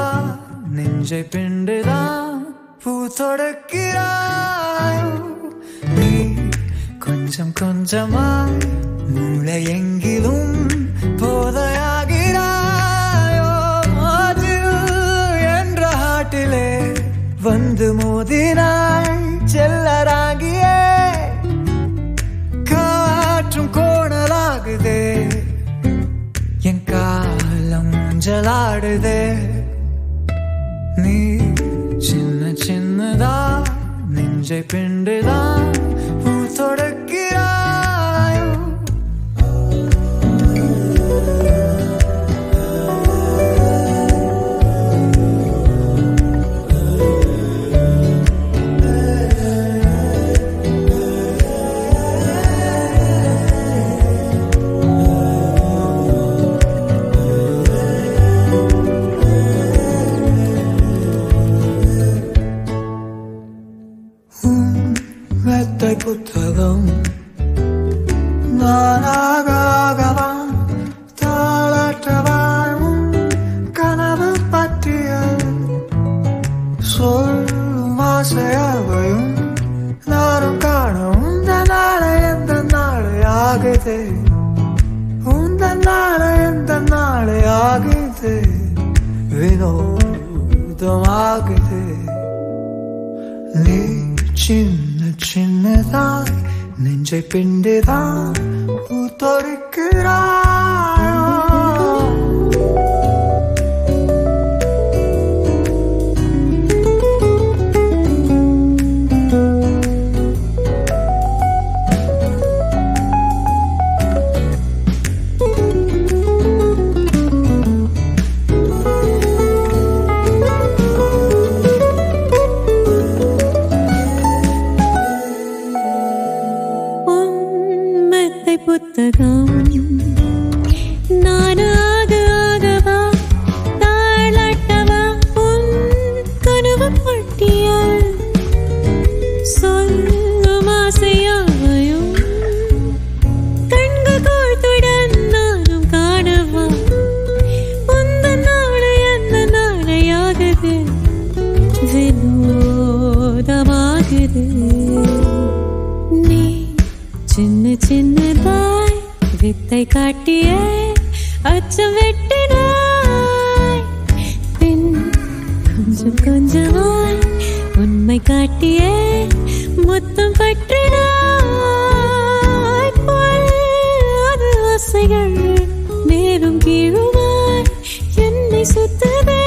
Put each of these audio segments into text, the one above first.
நெஞ்சை பிண்டுதா பூ தொடக்கிறாய் நீ கொஞ்சம் கொஞ்சமாய் மூளை எங்கிலும் போதையாகிறாயோ அது என்ற ஹாட்டிலே வந்து மோதினாய் செல்லராகியே காற்றும் கோணலாகுதே என் காலம் ஜலாடுதே நீ சின்ன சின்னதா நெஞ்சை பிண்டுதா பூ தொடக்கிறாயோ மெத்தை புத்தகம் நானாகவா தாளாற்றவாழும் கனவு பற்றிய சொல்லும் ஆசையாவையும் நானும் காண உந்த நாளை எந்த நாளை ஆகுது உந்த நாளை எந்த நாளை ஆகுது வினோதமாகுது நீ சின்ன சின்னதாய் நெஞ்சை பிண்டுதான் ஊத்தொடுக்கிறாய் உண்மத்தை புத்தகம் நானாக ஆகவா தாளாட்டவா உன் கனவு பட்டியல் சொல்லும் ஆசையாவையும் கண்கள் கோர்த்துடன் நானும் காணவா உந்த நாளை அந்த நாளையாகுது வினோதமாகுது நீ சின்ன சின்னதாய் வித்தை காட்டிய அச்சம் வெட்டினாய் பின் கொஞ்சம் கொஞ்சமாய் உண்மை காட்டிய முத்தம் பற்றினாய் பொல்லாத ஆசைகள் மேலும் கீழுமாய் என்னை சுத்ததே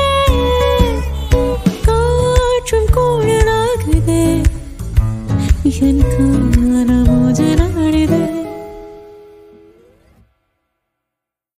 காற்றும் கூடலாகுதே என் காண மோஜனாடுதே